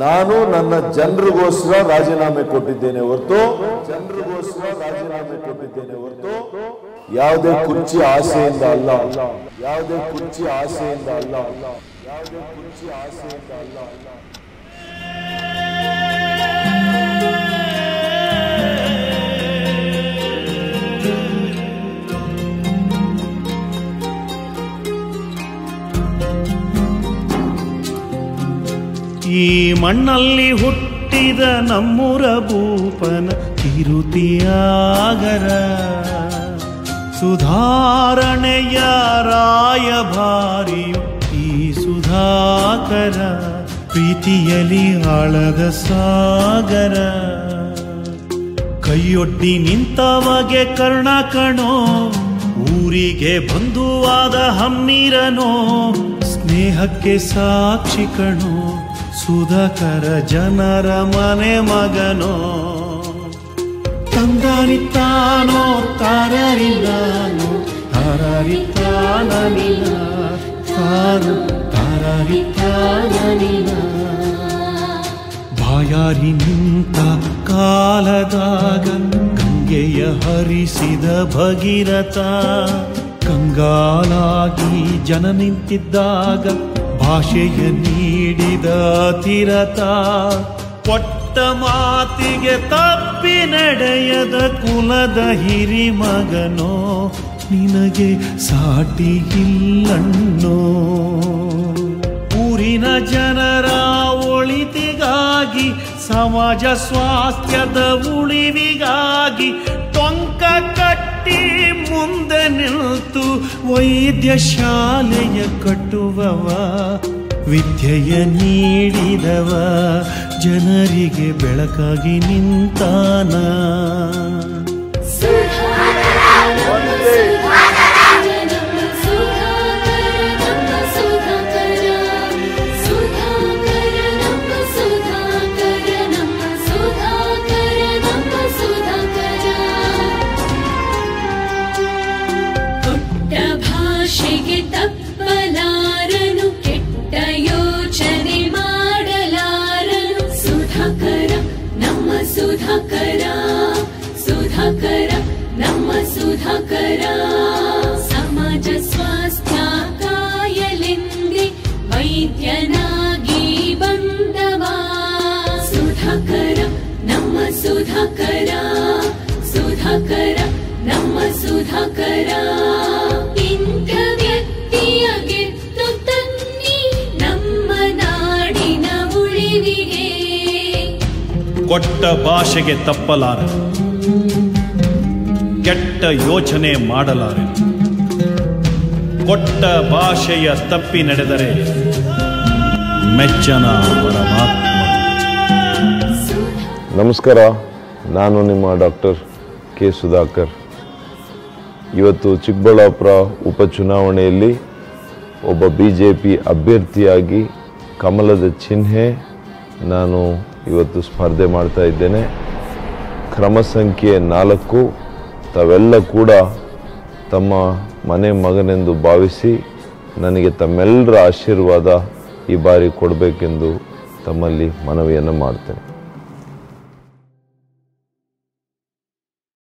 ನಾನು ನನ್ನ ಜನರಿಗೋಸ್ಕರ ರಾಜೀನಾಮೆ ಕೊಟ್ಟಿದ್ದೇನೆ ಹೊರತು ಜನರಿಗೋಸ್ಕರ ರಾಜೀನಾಮೆ ಕೊಟ್ಟಿದ್ದೇನೆ ಹೊರತು ಯಾವುದೇ ಕುರ್ಚಿ ಆಸೆಯಿಂದ ಅಲ್ಲ ಯಾವುದೇ ಕುರ್ಚಿ ಆಸೆಯಿಂದ ಅಲ್ಲ ಯಾವುದೇ ಕುರ್ಚಿ ಆಸೆಯಿಂದ ಅಲ್ಲ ಈ ಮಣ್ಣಲ್ಲಿ ಹುಟ್ಟಿದ ನಮ್ಮೂರ ಭೂಪನ ಕಿರುತಿಯಾಗರ ಸುಧಾರಣೆಯ ರಾಯಭಾರಿಯು ಈ ಸುಧಾಕರ ಪ್ರೀತಿಯಲಿ ಆಳದ ಸಾಗರ ಕೈಯೊಡ್ಡಿ ನಿಂತವಗೆ ಕರ್ಣ ಕಣೋ ಊರಿಗೆ ಬಂಧುವಾದ ಹಮ್ಮಿರನೋ ಸ್ನೇಹಕ್ಕೆ ಸಾಕ್ಷಿ ಕಣೋ ಸುಧಾಕರ ಜನರ ಮನೆ ಮಗನೋ ತಂದರಿತಾನೋ ತಾರರಿಲ್ಲಾನೋ ತಾರರಿತಾನನಿಲ್ಲ ತಾರು ತಾರರಿತಾನನಿಲ್ಲ ಬಾಯಾರಿ ನಿಂತ ಕಾಲದಾಗ ಗಂಗೆಯ ಹರಿಸಿದ ಭಗೀರಥ ಕಂಗಾಲಾಗಿ ಜನ ನಿಂತಿದ್ದಾಗ ಭಾಷೆಯ ನೀಡಿದ ತಿರತ ಕೊಟ್ಟ ಮಾತಿಗೆ ತಪ್ಪಿ ನಡೆಯದ ಕುಲದ ಹಿರಿಮಗನೋ ನಿನಗೆ ಸಾಟಿ ಇಲ್ಲಣ್ಣೋ ಊರಿನ ಜನರ ಒಳಿತಿಗಾಗಿ ಸಮಾಜ ಸ್ವಾಸ್ಥ್ಯದ ಉಳಿವಿಗಾಗಿ ಟೊಂಕ ಕಟ್ಟಿ ಮುಂದೆ ನಿಲ್ತು ವೈದ್ಯ ಶಾಲೆಯ ಕಟ್ಟುವವ ವಿದ್ಯೆಯ ನೀಡಿದವ ಜನರಿಗೆ ಬೆಳಕಾಗಿ ನಿಂತಾನ ಭಾಷೆಗೆ ತಪ್ಪಲಾರನು ಕೆಟ್ಟ ಯೋಚನೆ ಮಾಡಲಾರನು ಸುಧಾಕರ ನಮ್ಮ ಸುಧಾಕರ ಸುಧಾಕರ ನಮ್ಮ ಸುಧಾಕರ ಸಮಾಜ ಸ್ವಾಸ್ಥ್ಯ ಕಾಯಲೆಂದೇ ವೈದ್ಯನಾಗಿ ಬಂದವ ಸುಧಾಕರ ನಮ್ಮ ಸುಧಾಕರ ಸುಧಾಕರ ನಮ್ಮ ಸುಧಾಕರ ಇಂಥ ವ್ಯಕ್ತಿಯ ಗೆದ್ದು ತನ್ನಿ ನಮ್ಮ ನಾಡಿನ ಉಳಿವಿಗೆ ಕೊಟ್ಟ ಭಾಷೆಗೆ ತಪ್ಪಲಾರ ಕೆಟ್ಟ ಯೋಚನೆ ಮಾಡಲಾರೆ ಕೊಟ್ಟ ಭಾಷೆಯ ತಪ್ಪಿ ನಡೆದರೆ ಮೆಚ್ಚನ ಪರಮಾತ್ಮ ನಮಸ್ಕಾರ ನಾನು ನಿಮ್ಮ ಡಾಕ್ಟರ್ ಕೆ ಸುಧಾಕರ್ ಇವತ್ತು ಚಿಕ್ಕಬಳ್ಳಾಪುರ ಉಪಚುನಾವಣೆಯಲ್ಲಿ ಒಬ್ಬ ಬಿ ಜೆ ಪಿ ಅಭ್ಯರ್ಥಿಯಾಗಿ ಕಮಲದ ಚಿಹ್ನೆ ನಾನು ಇವತ್ತು ಸ್ಪರ್ಧೆ ಮಾಡ್ತಾ ಇದ್ದೇನೆ ಕ್ರಮ ಸಂಖ್ಯೆ ನಾಲ್ಕು ತಾವೆಲ್ಲ ಕೂಡ ತಮ್ಮ ಮನೆ ಮಗನೆಂದು ಭಾವಿಸಿ ನನಗೆ ತಮ್ಮೆಲ್ಲರ ಆಶೀರ್ವಾದ ಈ ಬಾರಿ ಕೊಡಬೇಕೆಂದು ತಮ್ಮಲ್ಲಿ ಮನವಿಯನ್ನು ಮಾಡ್ತೇನೆ